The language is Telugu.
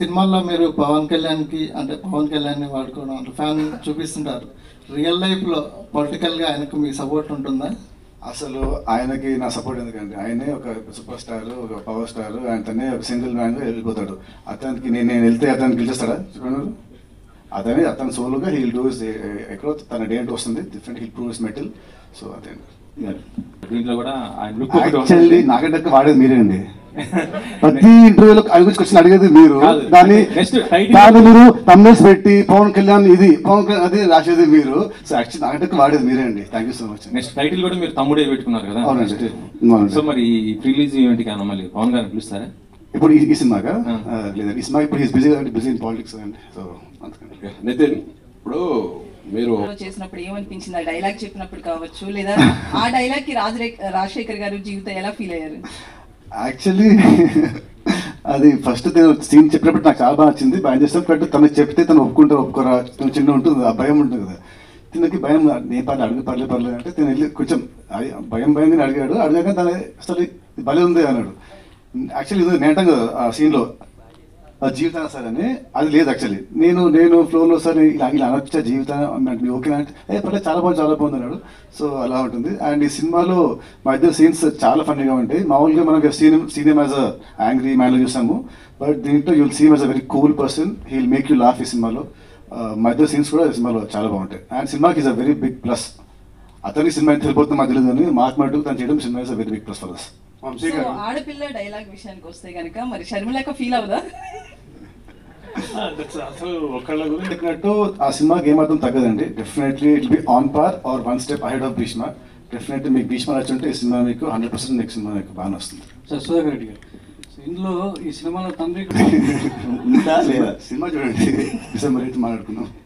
సినిమాల్లో మీరు పవన్ కళ్యాణ్కి అంటే పవన్ కళ్యాణ్ని వాడుకోవడం అంటే ఫ్యాన్ చూపిస్తుంటారు రియల్ లైఫ్లో పొలిటికల్గా ఆయనకు మీ సపోర్ట్ ఉంటుందా అసలు ఆయనకి నా సపోర్ట్ ఎందుకంటే ఆయనే ఒక సూపర్ స్టార్ ఒక పవర్ స్టార్ ఆయనతోనే ఒక సింగిల్ మ్యాన్ గా వెళ్ళిపోతాడు అతనికి నేను నేను వెళ్తే అతను గెలిచేస్తాడా చెప్పండి అతనే అతను సోలోగా హీల్ డూ ఎక్కడో తన డే అంటే వస్తుంది different he'll prove mettle so అదే దీంట్లో కూడా ఆయన లుక్ యాక్చువల్లీ నాకంటే వాడేది మీరే అండి ప్రతి ఇంటర్వ్యూలో ఆయన గురించి క్వశ్చన్ అడిగేది మీరు కాదు. దాన్ని Next title- దాన్ని మీరు తమ్నేస్ పెట్టి పవన్ కళ్యాణ్ ఇది పవన్ కళ్యాణ్ అది రాసేది మీరు సో యాక్చువల్లీ నాకంటే వాడేది మీరే అండి thank you so much next title కూడా మీరు తమ్ముడే పెట్టుకున్నారు కదా అవునండి. Next. అవునండి. సో మరి రిలీజ్ ఈవెంట్ కి మళ్ళీ పవన్ గారిని పిలుస్తారా ఇప్పుడు ఈ- ఈ సినిమాగా ఆ. ఆ, లేదండి ఈ సినిమా ఇప్పుడు హీస్ బిజీ అంటే బిజీ ఇన్ పాలిటిక్స్ అండి సో అందుకని నితిన్ ఇప్పుడు మీరు లో చేసినప్పుడు ఏమనిపించింది ఆ డైలాగ్ చెప్పినప్పుడు కావచ్చు లేదా ఆ డైలాగ్ కి రాజరే రాజశేఖర్ గారు జీవితం ఎలా ఫీల్ అయ్యారు యాక్చువల్లీ అది ఫస్ట్ సీన్ చెప్పినప్పుడు నాకు చాలా బాగా నచ్చింది భయం చేస్తాం బట్ తనకు చెప్తే తను ఒప్పుకుంటారు ఒప్పుకోరా తను చిన్న ఉంటుంది ఆ భయం ఉంటుంది కదా తినకి భయం నేను పర్లేదు అడుగు పర్లేదు పర్లేదు అంటే తిన వెళ్ళి కొంచెం అది భయం భయంగా అడిగాడు అడిగాక తన అసలు ఇది భలే ఉంది అన్నాడు యాక్చువల్లీ ఇది నేటం కదా ఆ సీన్లో ఆ జీవితాన్ని సార్ అని అది లేదు యాక్చువల్లీ నేను నేను ఫ్లోలో సార్ ఇలా ఇలా అనొచ్చా జీవితాన్ని అంటే ఓకే అంటే ఏ పర్లేదు చాలా బాగుంది చాలా బాగుంది అన్నాడు సో అలా ఉంటుంది అండ్ ఈ సినిమాలో మా ఇద్దరు సీన్స్ చాలా ఫన్నీగా ఉంటాయి మామూలుగా మనం seen seen as a angry మ్యాన్లో చూసాము బట్ దీంట్లో you'll seen as a very cool person he'll make you laugh ఈ సినిమాలో ఆ, మా ఇద్దరు సీన్స్ కూడా ఈ సినిమాలో చాలా బాగుంటాయి అండ్ సినిమాకి is a very big plus అతనికి సినిమా ఎంత వెళ్ళిపోతుంది మాకు తెలియదు కానీ మాకు మటుకు తను చేయడం సినిమా is a very big plus for us Vamshi సో గారు ఆడపిల్ల డైలాగ్ విషయానికి వస్తే గనక మరి షర్మిలక ఫీల్ అవుదా అసలు ఒకళ్ళ గురించి చెప్పినట్టు ఆ సినిమాకి ఏమాత్రం తగ్గదండి definitely it be on par or one step ahead of Bheeshma definitely మీకు భీష్మ నచ్చుంటే ఈ సినిమా మీకు హండ్రెడ్ పర్సెంట్ నెక్స్ట్ సినిమా మీకు బాగా వస్తుంది సార్ సుధాకర్ రెడ్డి గారు సో ఇందులో ఈ సినిమాలో తండ్రి లేదా సినిమా చూడండి డిసెంబర్ ఎయిత్ మాట్లాడుకుందాం